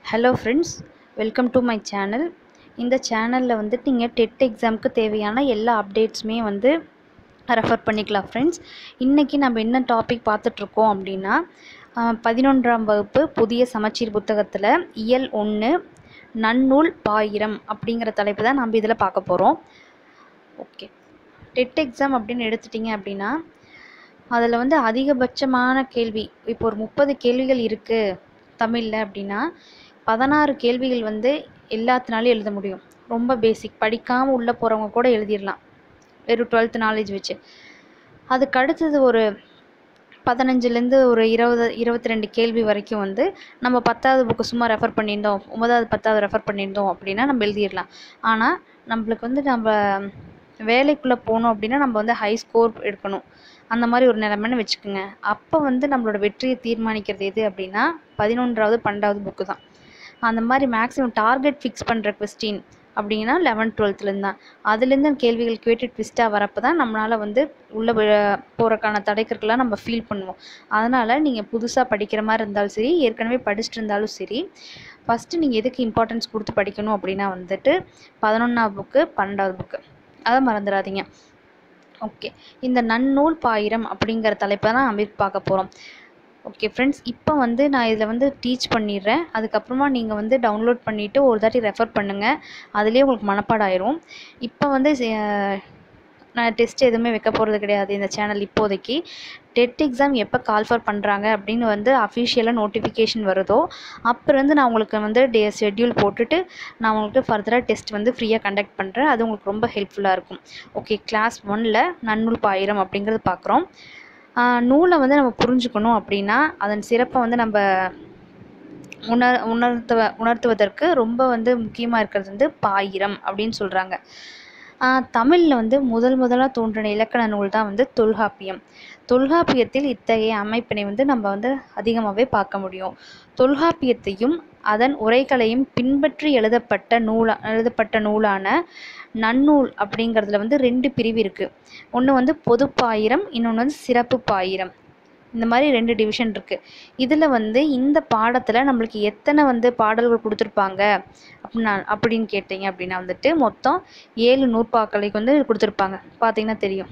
hello friends welcome to my channel இந்த சேனலில் வந்துட்டு நீங்கள் டெட் எக்ஸாமுக்கு தேவையான எல்லா அப்டேட்ஸுமே வந்து ரெஃபர் பண்ணிக்கலாம் ஃப்ரெண்ட்ஸ் இன்றைக்கி நம்ம என்ன டாபிக் பார்த்துட்ருக்கோம் அப்படின்னா பதினொன்றாம் வகுப்பு புதிய சமச்சீர் புத்தகத்தில் இயல் ஒன்று நன்னூல் பாயிரம் அப்படிங்கிற தலைப்பு தான் நம்ம இதில் பார்க்க போகிறோம் ஓகே டெட் எக்ஸாம் அப்படின்னு எடுத்துட்டிங்க அப்படின்னா அதில் வந்து அதிகபட்சமான கேள்வி இப்போ ஒரு முப்பது கேள்விகள் இருக்குது தமிழில் அப்படின்னா பதினாறு கேள்விகள் வந்து எல்லாத்தினாலும் எழுத முடியும் ரொம்ப பேசிக் படிக்காமல் உள்ளே போகிறவங்க கூட எழுதிடலாம் வெறும் டுவெல்த் நாலேஜ் வச்சு அதுக்கு அடுத்தது ஒரு பதினஞ்சுலேருந்து ஒரு இருபது இருபத்தி ரெண்டு கேள்வி வரைக்கும் வந்து நம்ம பத்தாவது புக்கு சும்மா ரெஃபர் பண்ணியிருந்தோம் ஒன்பதாவது பத்தாவது ரெஃபர் பண்ணியிருந்தோம் அப்படின்னா நம்ம எழுதிடலாம் ஆனால் நம்மளுக்கு வந்து நம்ம வேலைக்குள்ளே போகணும் அப்படின்னா நம்ம வந்து ஹை ஸ்கோர் எடுக்கணும் அந்த மாதிரி ஒரு நிலமைன்னு வச்சுக்கோங்க அப்போ வந்து நம்மளோட வெற்றியை தீர்மானிக்கிறது எது அப்படின்னா பதினொன்றாவது பன்னெண்டாவது புக்கு தான் அந்த மாதிரி மேக்ஸிமம் டார்கெட் ஃபிக்ஸ் பண்ணுற கொஸ்டின் அப்படின்னா லெவன்த் டுவெல்த்துலேருந்து தான் அதுலேருந்து கேள்விகள் கேட்டு ட்விஸ்ட்டாக வரப்போ தான் நம்மளால் வந்து உள்ளே போகிறக்கான தடைக்கற்கெல்லாம் நம்ம ஃபீல் பண்ணுவோம் அதனால் நீங்கள் புதுசாக படிக்கிற மாதிரி இருந்தாலும் சரி ஏற்கனவே படிச்சுட்டு இருந்தாலும் சரி ஃபஸ்ட்டு நீங்கள் எதுக்கு இம்பார்ட்டன்ஸ் கொடுத்து படிக்கணும் அப்படின்னா வந்துட்டு பதினொன்றாவது புக்கு பன்னெண்டாவது புக்கு அதை மறந்துடாதீங்க ஓகே இந்த நன்னூல் பாயிரம் அப்படிங்கிற தலைப்பை தான் நம்ம பார்க்க போகிறோம் ஓகே ஃப்ரெண்ட்ஸ் இப்போ வந்து நான் இதில் வந்து டீச் பண்ணிடுறேன் அதுக்கப்புறமா நீங்கள் வந்து டவுன்லோட் பண்ணிவிட்டு ஒரு தாட்டி ரெஃபர் பண்ணுங்கள் அதுலேயே உங்களுக்கு மனப்பாடம் ஆயிரும் இப்போ வந்து நான் டெஸ்ட் எதுவுமே வைக்க போகிறது கிடையாது இந்த சேனல் இப்போதைக்கு டெட் எக்ஸாம் எப்போ கால்ஃபர் பண்ணுறாங்க அப்படின்னு வந்து அஃபிஷியலாக நோட்டிஃபிகேஷன் வருதோ அப்போ வந்து நான் உங்களுக்கு வந்து டே ஷெட்யூல் போட்டுட்டு நான் உங்களுக்கு ஃபர்தராக டெஸ்ட் வந்து ஃப்ரீயாக கண்டக்ட் பண்ணுறேன் அது உங்களுக்கு ரொம்ப ஹெல்ப்ஃபுல்லாக இருக்கும் ஓகே கிளாஸ் ஒனில் நன்னூல் பாயிரம் அப்படிங்கிறது பார்க்குறோம் நூலை வந்து நம்ம புரிஞ்சுக்கணும் அப்படின்னா அதன் சிறப்பை வந்து நம்ம உணர் உணர்த்துவ உணர்த்துவதற்கு ரொம்ப வந்து முக்கியமாக இருக்கிறது வந்து பாயிரம் அப்படின்னு சொல்கிறாங்க தமிழில் வந்து முதல் முதலாக தோன்றின இலக்கண நூல் தான் வந்து தொல்காப்பியம் தொல்காப்பியத்தில் இத்தகைய அமைப்பினை வந்து நம்ம வந்து அதிகமாகவே பார்க்க முடியும் தொல்காப்பியத்தையும் அதன் உரைகளையும் பின்பற்றி எழுதப்பட்ட நூலா எழுதப்பட்ட நூலான நன்னூல் அப்படிங்கிறதுல வந்து ரெண்டு பிரிவு இருக்குது ஒன்று வந்து பொதுப்பாயிரம் இன்னொன்று வந்து சிறப்பு பாயிரம் இந்த மாதிரி ரெண்டு டிவிஷன் இருக்குது இதில் வந்து இந்த பாடத்தில் நம்மளுக்கு எத்தனை வந்து பாடல்கள் கொடுத்துருப்பாங்க அப்படின்னா அப்படின்னு கேட்டிங்க அப்படின்னா வந்துட்டு மொத்தம் ஏழு நூற்பாக்களுக்கு வந்து கொடுத்துருப்பாங்க பார்த்தீங்கன்னா தெரியும்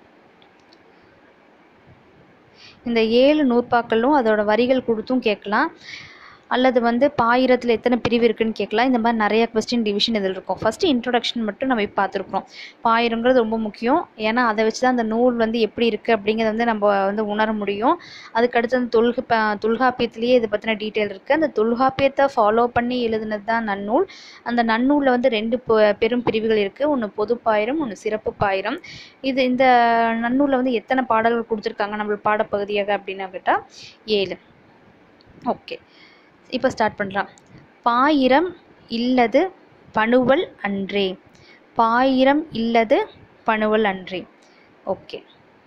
இந்த ஏழு நூற்பாக்களும் அதோட வரிகள் கொடுத்தும் கேட்கலாம் அல்லது வந்து பாயிரத்தில் எத்தனை பிரிவு இருக்குன்னு கேட்கலாம் இந்த மாதிரி நிறைய கொஸ்டின் டிவிஷன் இதில் இருக்கும் ஃபஸ்ட்டு இன்ட்ரொடக்ஷன் மட்டும் நம்ம இப்போ பார்த்துருக்குறோம் பாயிரங்கிறது ரொம்ப முக்கியம் ஏன்னா அதை வச்சு தான் அந்த நூல் வந்து எப்படி இருக்குது அப்படிங்கிறத வந்து நம்ம வந்து உணர முடியும் அதுக்கடுத்து அந்த தொல்கு தொல்காப்பியத்திலேயே இதை பற்றின டீட்டெயில் இருக்குது அந்த தொல்காப்பியத்தை ஃபாலோ பண்ணி எழுதுனது தான் நன்னூல் அந்த நன்னூலில் வந்து ரெண்டு பெரும் பிரிவுகள் இருக்குது ஒன்று பொது பாயிரம் ஒன்று சிறப்பு பாயிரம் இது இந்த நன்னூலில் வந்து எத்தனை பாடல்கள் கொடுத்துருக்காங்க நம்மளுக்கு பாடப்பகுதியாக அப்படின்னா கேட்டால் ஏழு ஓகே இப்போ ஸ்டார்ட் பண்ணுறான் பாயிரம் இல்லது பணுவல் அன்றே பாயிரம் இல்லது பணுவல் அன்றே ஓகே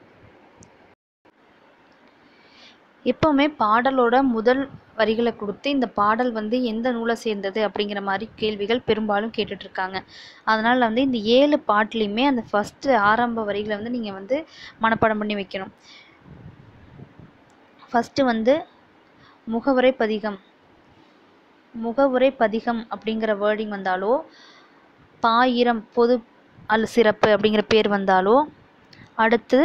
எப்போவுமே பாடலோட முதல் வரிகளை கொடுத்து இந்த பாடல் வந்து எந்த நூலை சேர்ந்தது அப்படிங்கிற மாதிரி கேள்விகள் பெரும்பாலும் கேட்டுட்ருக்காங்க அதனால் வந்து இந்த ஏழு பாட்டுலேயுமே அந்த ஃபஸ்ட்டு ஆரம்ப வரிகளை வந்து நீங்கள் வந்து மனப்பாடம் பண்ணி வைக்கணும் ஃபஸ்ட்டு வந்து முகவுரை பதிகம் முகவுரை பதிகம் அப்படிங்கிற வேர்டிங் வந்தாலோ பாயிரம் பொது அல்ல சிறப்பு அப்படிங்கிற பேர் வந்தாலோ அடுத்து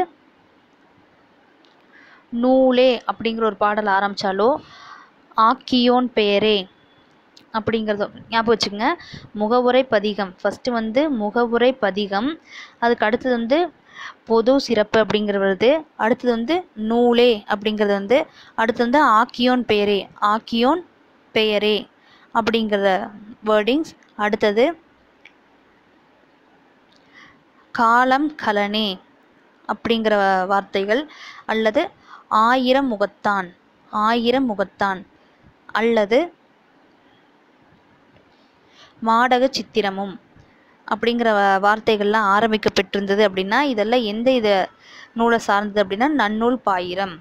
நூலே அப்படிங்கிற ஒரு பாடல் ஆரம்பித்தாலோ ஆக்கியோன் பெயரே அப்படிங்கிறத ஞாபகம் வச்சுக்கோங்க முகவுரை பதிகம் ஃபஸ்ட்டு வந்து முகவுரை பதிகம் அதுக்கு அடுத்தது வந்து பொது சிறப்பு அப்படிங்கிறது வருது அடுத்தது வந்து நூலே அப்படிங்கிறது வந்து அடுத்து வந்து ஆக்கியோன் பெயரே ஆக்கியோன் பெயரே அப்படிங்கிற வேர்டிங்ஸ் அடுத்தது காலம் கலனே அப்படிங்கிற வார்த்தைகள் அல்லது ஆயிரம் முகத்தான் ஆயிரம் முகத்தான் அல்லது மாடக சித்திரமும் அப்படிங்கிற வார்த்தைகள்லாம் ஆரம்பிக்கப்பட்டிருந்தது அப்படின்னா இதெல்லாம் எந்த இத நூலை சார்ந்தது அப்படின்னா நன்னூல் பாயிரம்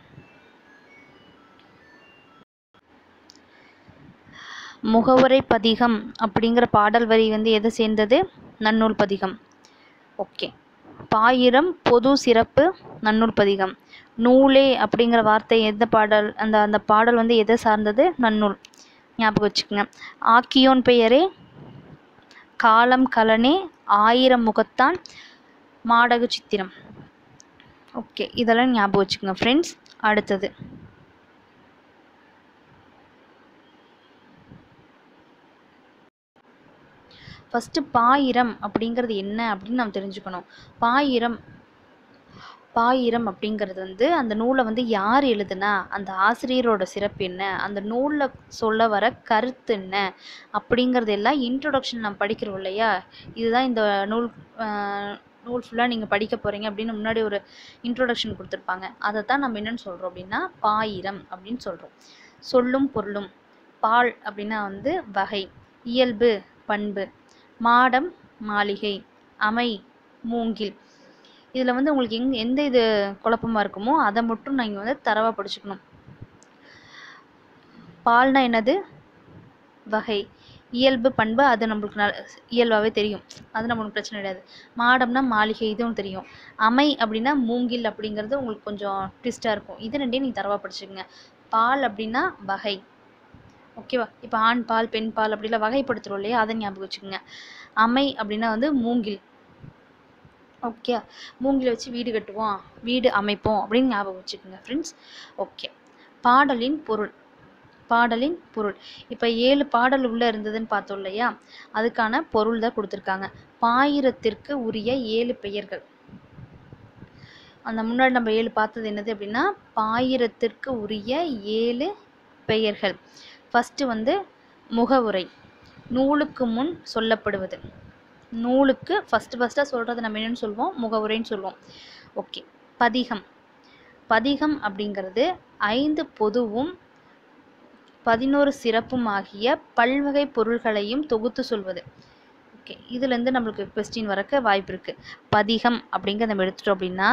முகவுரை பதிகம் அப்படிங்கிற பாடல் வரி வந்து எதை சேர்ந்தது நன்னூல் பதிகம் ஓகே பாயிரம் பொது சிறப்பு நன்னூல் பதிகம் நூலே அப்படிங்கிற வார்த்தை எந்த பாடல் அந்த அந்த பாடல் வந்து எதை சார்ந்தது நன்னூல் ஞாபகம் வச்சுக்கோங்க ஆக்கியோன் பெயரே காலம் கலனே ஆயிரம் முகத்தான் மாடகு சித்திரம் ஓகே இதெல்லாம் ஞாபகம் வச்சுக்கோங்க ஃப்ரெண்ட்ஸ் அடுத்தது ஃபஸ்ட்டு பாயிரம் அப்படிங்கிறது என்ன அப்படின்னு நம்ம தெரிஞ்சுக்கணும் பாயிரம் பாயிரம் அப்படிங்கிறது வந்து அந்த நூலை வந்து யார் எழுதுனா அந்த ஆசிரியரோட சிறப்பு என்ன அந்த நூலில் சொல்ல வர கருத்து என்ன அப்படிங்கிறது எல்லாம் இன்ட்ரொடக்ஷன் நம்ம படிக்கிறோம் இல்லையா இதுதான் இந்த நூல் ஆஹ், நூல் ஃபுல்லாக நீங்கள் படிக்க போகிறீங்க அப்படின்னு முன்னாடி ஒரு இன்ட்ரொடக்ஷன் கொடுத்துருப்பாங்க அதை தான் நம்ம என்னன்னு சொல்கிறோம் அப்படின்னா பாயிரம் அப்படின்னு சொல்கிறோம் சொல்லும் பொருளும் பால் அப்படின்னா வந்து வகை இயல்பு பண்பு மாடம் மாளிகை அமை மூங்கில் இதில் வந்து உங்களுக்கு எங் எந்த இது குழப்பமா இருக்குமோ அதை மட்டும் நீங்கள் வந்து தரவாக படிச்சுக்கணும் பால்னா என்னது வகை இயல்பு பண்பு அது நம்மளுக்கு ந இயல்பாகவே தெரியும் அது நம்மளுக்கு பிரச்சனை கிடையாது மாடம்னா மாளிகை இதுவும் தெரியும் அமை அப்படின்னா மூங்கில் அப்படிங்கிறது உங்களுக்கு கொஞ்சம் ட்விஸ்ட்டாக இருக்கும் இது ரெண்டையும் நீங்கள் தரவாக படிச்சுக்கோங்க பால் அப்படின்னா வகை ஓகேவா இப்போ ஆண் பால் பெண் பால் அப்படிலாம் வகைப்படுத்துகிறோம் இல்லையா அதை ஞாபகம் வச்சுக்கோங்க அமை அப்படின்னா வந்து மூங்கில் ஓகே மூங்கில வச்சு வீடு கட்டுவோம் வீடு அமைப்போம் அப்படின்னு ஞாபகம் வச்சுக்கோங்க ஃப்ரெண்ட்ஸ் ஓகே பாடலின் பொருள் பாடலின் பொருள் இப்போ ஏழு பாடல் உள்ளே இருந்ததுன்னு பார்த்தோம் இல்லையா அதுக்கான பொருள் தான் கொடுத்துருக்காங்க பாயிரத்திற்கு உரிய ஏழு பெயர்கள் அந்த முன்னாடி நம்ம ஏழு பார்த்தது என்னது அப்படின்னா பாயிரத்திற்கு உரிய ஏழு பெயர்கள் ஃபஸ்ட்டு வந்து முகவுரை நூலுக்கு முன் சொல்லப்படுவது நூலுக்கு ஃபஸ்ட்டு ஃபஸ்ட்டாக சொல்கிறது நம்ம என்னன்னு சொல்லுவோம் முகவுரைன்னு சொல்லுவோம் ஓகே பதிகம் பதிகம் அப்படிங்கிறது ஐந்து பொதுவும் பதினோரு சிறப்பும் ஆகிய பல்வகை பொருள்களையும் தொகுத்து சொல்வது ஓகே இதுலேருந்து நம்மளுக்கு கொஸ்டின் வரக்க வாய்ப்பு இருக்குது பதிகம் அப்படிங்கிறத நம்ம எடுத்துட்டோம் அப்படின்னா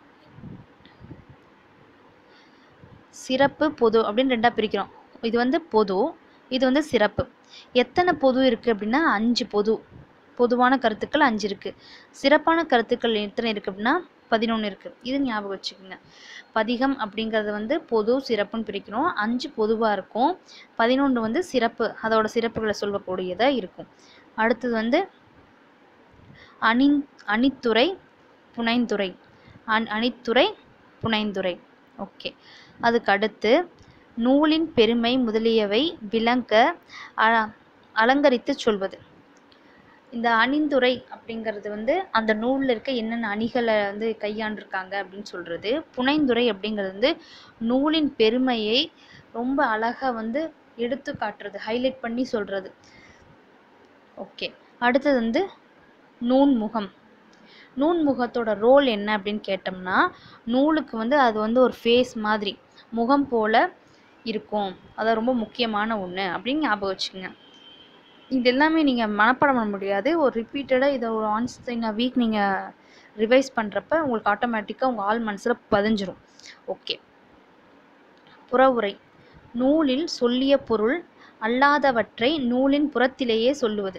சிறப்பு பொது அப்படின்னு ரெண்டாக பிரிக்கிறோம் இது வந்து பொது இது வந்து சிறப்பு எத்தனை பொது இருக்குது அப்படின்னா அஞ்சு பொது பொதுவான கருத்துக்கள் அஞ்சு இருக்குது சிறப்பான கருத்துக்கள் எத்தனை இருக்குது அப்படின்னா பதினொன்று இருக்குது இது ஞாபகம் வச்சுக்கோங்க பதிகம் அப்படிங்கிறது வந்து பொது சிறப்புன்னு பிரிக்கிறோம் அஞ்சு பொதுவாக இருக்கும் பதினொன்று வந்து சிறப்பு அதோட சிறப்புகளை சொல்லக்கூடியதாக இருக்கும் அடுத்தது வந்து அணி அணித்துறை புனைந்துரை அண் அணித்துறை புனைந்துரை ஓகே அதுக்கு அடுத்து நூலின் பெருமை முதலியவை விளங்க அ- அலங்கரித்து சொல்வது இந்த அணிந்துரை அப்படிங்கிறது வந்து அந்த நூலில் இருக்க என்னென்ன அணிகளை வந்து கையாண்டிருக்காங்க அப்படின்னு சொல்கிறது புனைந்துரை அப்படிங்கிறது வந்து நூலின் பெருமையை ரொம்ப அழகாக வந்து எடுத்து காட்டுறது ஹைலைட் பண்ணி சொல்கிறது ஓகே அடுத்தது வந்து நூன்முகம் நூன்முகத்தோட ரோல் என்ன அப்படின்னு கேட்டோம்னா நூலுக்கு வந்து அது வந்து ஒரு ஃபேஸ் மாதிரி முகம் போல இருக்கும் அது ரொம்ப முக்கியமான ஒன்று அப்படின்னு ஞாபகம் வச்சுக்கோங்க இது எல்லாமே நீங்கள் மனப்பாடம் பண்ண முடியாது ஒரு ரிப்பீட்டடாக இதை ஒரு ஒன்ஸ் இன் அ வீக் நீங்கள் ரிவைஸ் பண்ணுறப்ப உங்களுக்கு ஆட்டோமேட்டிக்காக உங்கள் ஆள் மனசில் பதிஞ்சிரும் ஓகே புறவுரை நூலில் சொல்லிய பொருள் அல்லாதவற்றை நூலின் புறத்திலேயே சொல்லுவது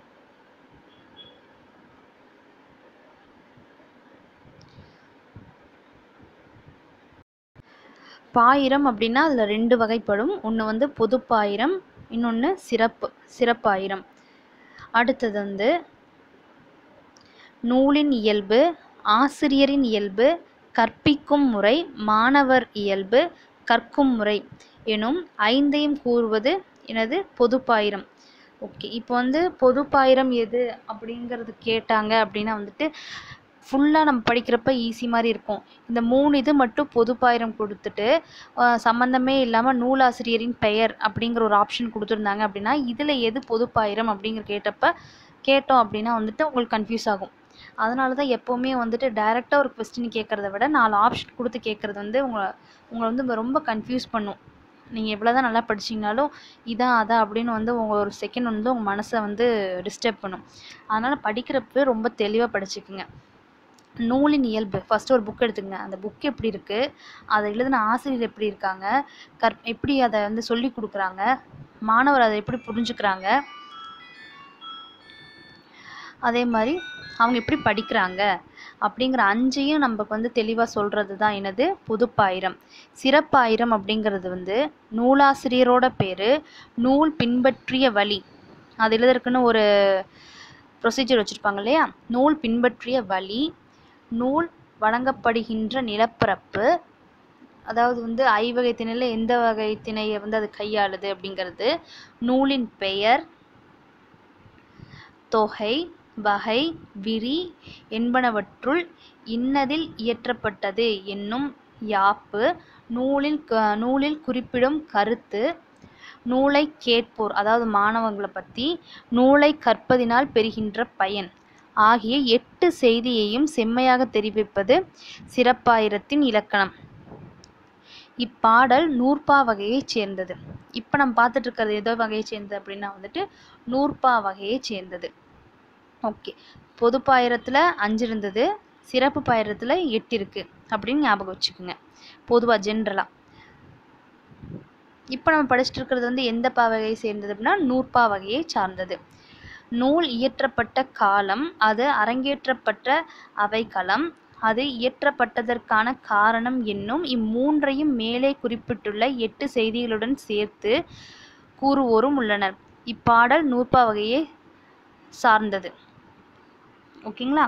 பாயிரம் அப்படின்னா அதில் ரெண்டு வகைப்படும் ஒன்று வந்து பொதுப்பாயிரம் இன்னொன்று சிறப்பு சிறப்பாயிரம் அடுத்தது வந்து நூலின் இயல்பு ஆசிரியரின் இயல்பு கற்பிக்கும் முறை மாணவர் இயல்பு கற்கும் முறை எனும் ஐந்தையும் கூறுவது எனது பொதுப்பாயிரம் ஓகே இப்போ வந்து பொதுப்பாயிரம் எது அப்படிங்கிறது கேட்டாங்க அப்படின்னா வந்துட்டு ஃபுல்லாக நம்ம படிக்கிறப்ப ஈஸி மாதிரி இருக்கும் இந்த மூணு இது மட்டும் பொதுப்பாயிரம் கொடுத்துட்டு ஆஹ் சம்மந்தமே இல்லாமல் நூலாசிரியரின் பெயர் அப்படிங்கிற ஒரு ஆப்ஷன் கொடுத்துருந்தாங்க அப்படின்னா இதில் எது பொதுப்பாயிரம் அப்படிங்கிற கேட்டப்ப கேட்டோம் அப்படின்னா வந்துட்டு உங்களுக்கு கன்ஃபியூஸ் ஆகும் அதனால தான் எப்போவுமே வந்துட்டு டைரெக்டாக ஒரு கொஸ்டின் கேட்குறத விட நாலு ஆப்ஷன் கொடுத்து கேட்குறது வந்து உங்களை உங்களை வந்து ரொம்ப கன்ஃபியூஸ் பண்ணும் நீங்கள் எவ்வளோ தான் நல்லா படிச்சீங்கனாலும் இதான் அதான் அப்படின்னு வந்து உங்கள் ஒரு செகண்ட் வந்து உங்கள் மனசை வந்து டிஸ்டர்ப் பண்ணும் அதனால் படிக்கிறப்ப ரொம்ப தெளிவாக படிச்சுக்குங்க நூலின் இயல்பு ஃபஸ்ட்டு ஒரு புக் எடுத்துங்க அந்த புக் எப்படி இருக்குது அதை எழுதின ஆசிரியர் எப்படி இருக்காங்க கற் எப்படி அதை வந்து சொல்லி கொடுக்குறாங்க மாணவர் அதை எப்படி புரிஞ்சுக்கிறாங்க அதே மாதிரி அவங்க எப்படி படிக்கிறாங்க அப்படிங்கிற அஞ்சையும் நமக்கு வந்து தெளிவாக சொல்கிறது தான் என்னது புதுப்பாயிரம் சிறப்பாயிரம் அப்படிங்கிறது வந்து நூலாசிரியரோட பேர் நூல் பின்பற்றிய வழி அது எழுதுறதுக்குன்னு ஒரு ப்ரொசீஜர் வச்சுருப்பாங்க இல்லையா நூல் பின்பற்றிய வழி நூல் வழங்கப்படுகின்ற நிலப்பரப்பு அதாவது வந்து ஐவகை திணையில் எந்த வகை திணையை வந்து அது கையாளுது அப்படிங்கிறது நூலின் பெயர் தொகை வகை விரி என்பனவற்றுள் இன்னதில் இயற்றப்பட்டது என்னும் யாப்பு நூலில் க- நூலில் குறிப்பிடும் கருத்து நூலை கேட்போர் அதாவது மாணவங்களை பற்றி நூலை கற்பதினால் பெறுகின்ற பயன் ஆகிய எட்டு செய்தியையும் செம்மையாக தெரிவிப்பது சிறப்பாயிரத்தின் இலக்கணம் இப்பாடல் நூற்பா வகையைச் சேர்ந்தது இப்போ நம்ம பார்த்துட்டு இருக்கிறது எதோ வகையைச் சேர்ந்தது அப்படின்னா வந்துட்டு நூற்பா வகையைச் சேர்ந்தது ஓகே பொது பாயிரத்தில் அஞ்சு இருந்தது சிறப்பு பாயிரத்தில் எட்டு இருக்கு அப்படின்னு ஞாபகம் வச்சுக்கோங்க பொதுவாக ஜென்ரலாக இப்போ நம்ம படிச்சுட்டு இருக்கிறது வந்து எந்த பா வகையை சேர்ந்தது அப்படின்னா நூற்பா வகையை சார்ந்தது நூல் இயற்றப்பட்ட காலம் அது அரங்கேற்றப்பட்ட அவைக்களம் அது இயற்றப்பட்டதற்கான காரணம் என்னும் இம்மூன்றையும் மேலே குறிப்பிட்டுள்ள எட்டு செய்திகளுடன் சேர்த்து கூறுவோரும் உள்ளனர் இப்பாடல் நூற்பா வகையை சார்ந்தது ஓகேங்களா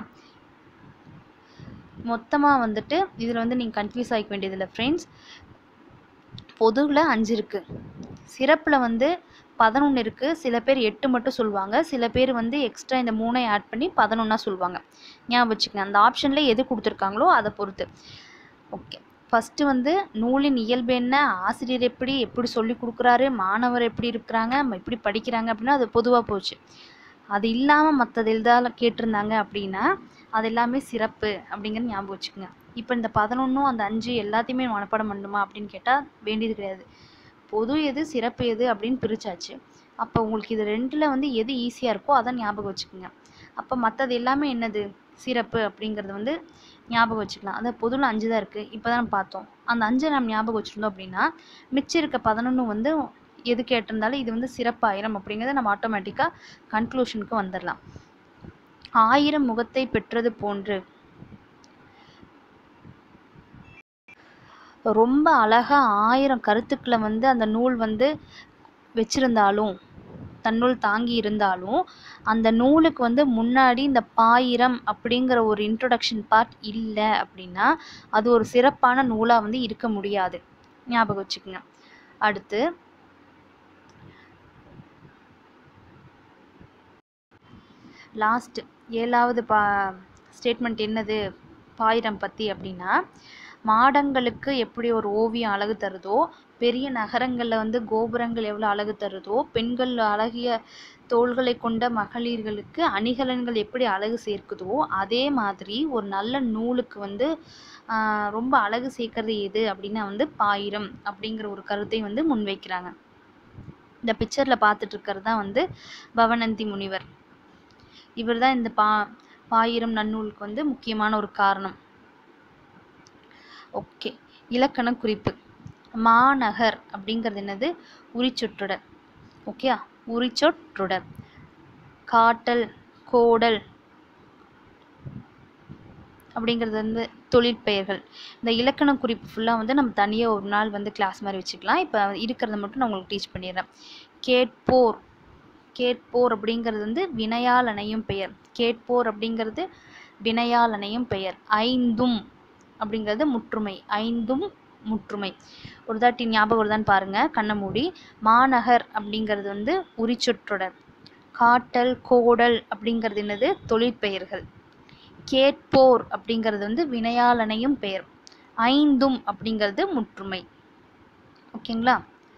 மொத்தமாக வந்துட்டு இதில் வந்து நீங்கள் கன்ஃபியூஸ் ஆகிக்க வேண்டியதில்லை ஃப்ரெண்ட்ஸ் பொதுவில் அஞ்சு இருக்குது சிறப்பில் வந்து பதினொன்று இருக்குது சில பேர் எட்டு மட்டும் சொல்லுவாங்க சில பேர் வந்து எக்ஸ்ட்ரா இந்த மூணை ஆட் பண்ணி பதினொன்றா சொல்லுவாங்க ஞாபகம் வச்சுக்கங்க அந்த ஆப்ஷனில் எது கொடுத்துருக்காங்களோ அதை பொறுத்து ஓகே ஃபஸ்ட்டு வந்து நூலின் இயல்பு என்ன ஆசிரியர் எப்படி எப்படி சொல்லி கொடுக்குறாரு மாணவர் எப்படி இருக்கிறாங்க ம- எப்படி படிக்கிறாங்க அப்படின்னா அது பொதுவாக போச்சு அது இல்லாமல் மற்றது எழுதால கேட்டிருந்தாங்க அப்படின்னா அது எல்லாமே சிறப்பு அப்படிங்கிறது ஞாபகம் வச்சுக்கோங்க இப்போ இந்த பதினொன்றும் அந்த அஞ்சு எல்லாத்தையுமே மனப்பாடம் பண்ணணுமா அப்படின்னு கேட்டால் வேண்டியது கிடையாது பொது எது சிறப்பு எது அப்படின்னு பிரிச்சாச்சு அப்போ உங்களுக்கு இது ரெண்டில் வந்து எது ஈஸியாக இருக்கோ அதை ஞாபகம் வச்சுக்கோங்க அப்போ மற்றது எல்லாமே என்னது சிறப்பு அப்படிங்கிறது வந்து ஞாபகம் வச்சுக்கலாம் அந்த பொதுவில் அஞ்சு தான் இருக்குது இப்போ தான் நம்ம பார்த்தோம் அந்த அஞ்சை நம்ம ஞாபகம் வச்சுருந்தோம் அப்படின்னா மிச்சம் இருக்க பதினொன்று வந்து எது கேட்டிருந்தாலும் இது வந்து சிறப்பாயிரம் அப்படிங்கிறத நம்ம ஆட்டோமேட்டிக்காக கன்க்ளூஷனுக்கு வந்துடலாம் ஆயிரம் முகத்தை பெற்றது போன்று ரொம்ப அழகா ஆயிரம் கருத்துக்களை வந்து அந்த நூல் வந்து வச்சிருந்தாலும் தன்னுள் தாங்கி இருந்தாலும் அந்த நூலுக்கு வந்து முன்னாடி இந்த பாயிரம் அப்படிங்கிற ஒரு இன்ட்ரொடக்ஷன் பார்ட் இல்லை அப்படின்னா அது ஒரு சிறப்பான நூலாக வந்து இருக்க முடியாது ஞாபகம் வச்சுக்கோங்க அடுத்து லாஸ்ட் ஏழாவது பா ஸ்டேட்மெண்ட் என்னது பாயிரம் பற்றி அப்படின்னா மாடங்களுக்கு எப்படி ஒரு ஓவியம் அழகு தருதோ பெரிய நகரங்களில் வந்து கோபுரங்கள் எவ்வளோ அழகு தருதோ பெண்கள் அழகிய தோள்களை கொண்ட மகளிர்களுக்கு அணிகலன்கள் எப்படி அழகு சேர்க்குதோ அதே மாதிரி ஒரு நல்ல நூலுக்கு வந்து ஆஹ், ரொம்ப அழகு சேர்க்கறது எது அப்படின்னா வந்து பாயிரம் அப்படிங்கிற ஒரு கருத்தை வந்து முன்வைக்கிறாங்க இந்த பிக்சரில் பார்த்துட்டு இருக்கிறது தான் வந்து பவனந்தி முனிவர் இவர் தான் இந்த பா பாயிரம் நன்னூலுக்கு வந்து முக்கியமான ஒரு காரணம் ஓகே இலக்கண குறிப்பு மாநகர் அப்படிங்கிறது என்னது உரிச்சொற்றொடர் ஓகே உரிச்சொற்றொடர் காட்டல் கோடல் அப்படிங்கிறது வந்து தொழிற்பெயர்கள் இந்த இலக்கண குறிப்பு ஃபுல்லாக வந்து நம்ம தனியாக ஒரு நாள் வந்து கிளாஸ் மாதிரி வச்சுக்கலாம் இப்போ இருக்கிறத மட்டும் நான் உங்களுக்கு டீச் பண்ணிடுறேன் கேட்போர் கேட்போர் அப்படிங்கிறது வந்து வினையால் அணையும் பெயர் கேட்போர் அப்படிங்கிறது வினையால் அணையும் பெயர் ஐந்தும் அப்படிங்கிறது முற்றுமை ஐந்தும் முற்றுமை ஒரு தாட்டி ஞாபகம் வருதான்னு பாருங்க கண்ணை மூடி மாநகர் அப்படிங்கிறது வந்து உரிச்சொற்றொடர் காட்டல் கோடல் அப்படிங்கிறது என்னது தொழிற்பெயர்கள் கேட்போர் அப்படிங்கிறது வந்து வினையால் அணையும் பெயர் ஐந்தும் அப்படிங்கிறது முற்றுமை ஓகேங்களா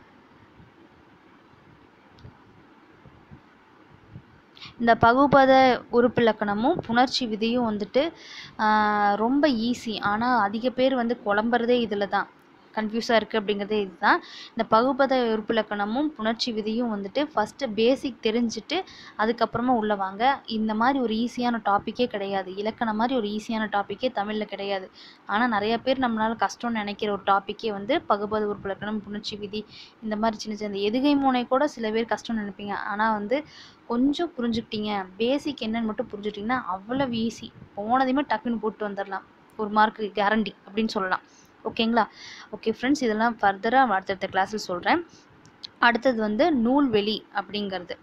இந்த பகுபத உறுப்பிலக்கணமும் புணர்ச்சி விதியும் வந்துட்டு ஆஹ் ரொம்ப ஈஸி ஆனால் அதிக பேர் வந்து குழம்புறதே இதில் தான் கன்ஃபியூஸாக இருக்குது அப்படிங்கிறதே இதுதான் இந்த பகுபத உறுப்பிலக்கணமும் புணர்ச்சி விதியும் வந்துட்டு ஃபஸ்ட்டு பேசிக் தெரிஞ்சுட்டு அதுக்கப்புறமா உள்ளே வாங்க இந்த மாதிரி ஒரு ஈஸியான டாப்பிக்கே கிடையாது இலக்கணம் மாதிரி ஒரு ஈஸியான டாப்பிக்கே தமிழில் கிடையாது ஆனால் நிறைய பேர் நம்மளால் கஷ்டம்னு நினைக்கிற ஒரு டாப்பிக்கே வந்து பகுபத உறுப்பிலக்கணம் புணர்ச்சி விதி இந்த மாதிரி சின்ன சின்ன இந்த எதுகை மூனை கூட சில பேர் கஷ்டம்னு நினைப்பீங்க ஆனால் வந்து கொஞ்சம் புரிஞ்சுக்கிட்டீங்க பேசிக் என்னன்னு மட்டும் புரிஞ்சுக்கிட்டிங்கன்னா அவ்வளவு ஈஸி போனதையுமே டக்குன்னு போட்டு வந்துடலாம் ஒரு மார்க்கு கேரண்டி அப்படின்னு சொல்லலாம் ஓகேங்களா ஓகே ஃப்ரெண்ட்ஸ் இதெல்லாம் ஃபர்தராக அடுத்தடுத்த கிளாஸில் சொல்கிறேன் அடுத்தது வந்து நூல்வெளி அப்படிங்கிறது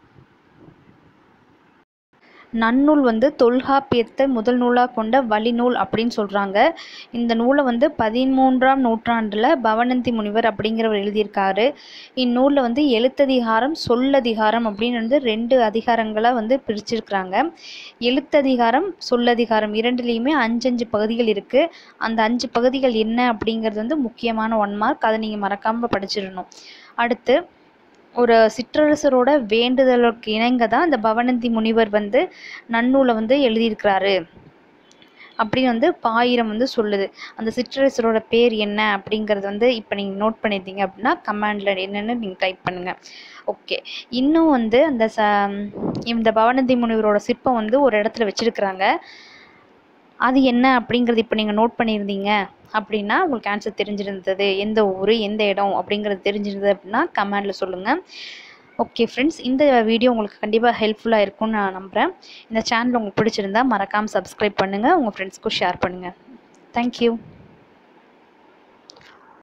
நன்னூல் வந்து தொல்காப்பியத்தை முதல் நூலாக கொண்ட வழிநூல் அப்படின்னு சொல்கிறாங்க இந்த நூலை வந்து பதிமூன்றாம் நூற்றாண்டில் பவனந்தி முனிவர் அப்படிங்கிறவர் எழுதியிருக்காரு இந்நூலில் வந்து எழுத்ததிகாரம் சொல்லதிகாரம் அப்படின்னு வந்து ரெண்டு அதிகாரங்களாக வந்து பிரிச்சிருக்கிறாங்க எழுத்ததிகாரம் சொல்லதிகாரம் இரண்டுலேயுமே அஞ்சஞ்சு பகுதிகள் இருக்குது அந்த அஞ்சு பகுதிகள் என்ன அப்படிங்கிறது வந்து முக்கியமான ஒன் மார்க் அதை நீங்கள் மறக்காமல் படிச்சிடணும் அடுத்து ஒரு சிற்றரசரோட வேண்டுதலுக்கு இணங்க தான் இந்த பவனந்தி முனிவர் வந்து நன்னூலை வந்து எழுதியிருக்கிறாரு அப்படின்னு வந்து பாயிரம் வந்து சொல்லுது அந்த சிற்றரசரோட பேர் என்ன அப்படிங்கிறது வந்து இப்போ நீங்கள் நோட் பண்ணியிருந்தீங்க அப்படின்னா கமெண்டில் என்னென்னு நீங்கள் டைப் பண்ணுங்கள் ஓகே இன்னும் வந்து அந்த ச இந்த பவனந்தி முனிவரோட சிற்பம் வந்து ஒரு இடத்துல வச்சுருக்குறாங்க அது என்ன அப்படிங்கிறது இப்போ நீங்கள் நோட் பண்ணியிருந்தீங்க அப்படின்னா உங்களுக்கு ஆன்சர் தெரிஞ்சிருந்தது எந்த ஊர் எந்த இடம் அப்படிங்கிறது தெரிஞ்சிருந்தது அப்படின்னா கமெண்டில் சொல்லுங்கள் ஓகே ஃப்ரெண்ட்ஸ் இந்த வீடியோ உங்களுக்கு கண்டிப்பாக ஹெல்ப்ஃபுல்லாக இருக்கும்னு நான் நம்புகிறேன் இந்த சேனல் உங்களுக்கு பிடிச்சிருந்தா மறக்காமல் சப்ஸ்கிரைப் பண்ணுங்கள் உங்கள் ஃப்ரெண்ட்ஸ்க்கும் ஷேர் பண்ணுங்கள் தேங்க்யூ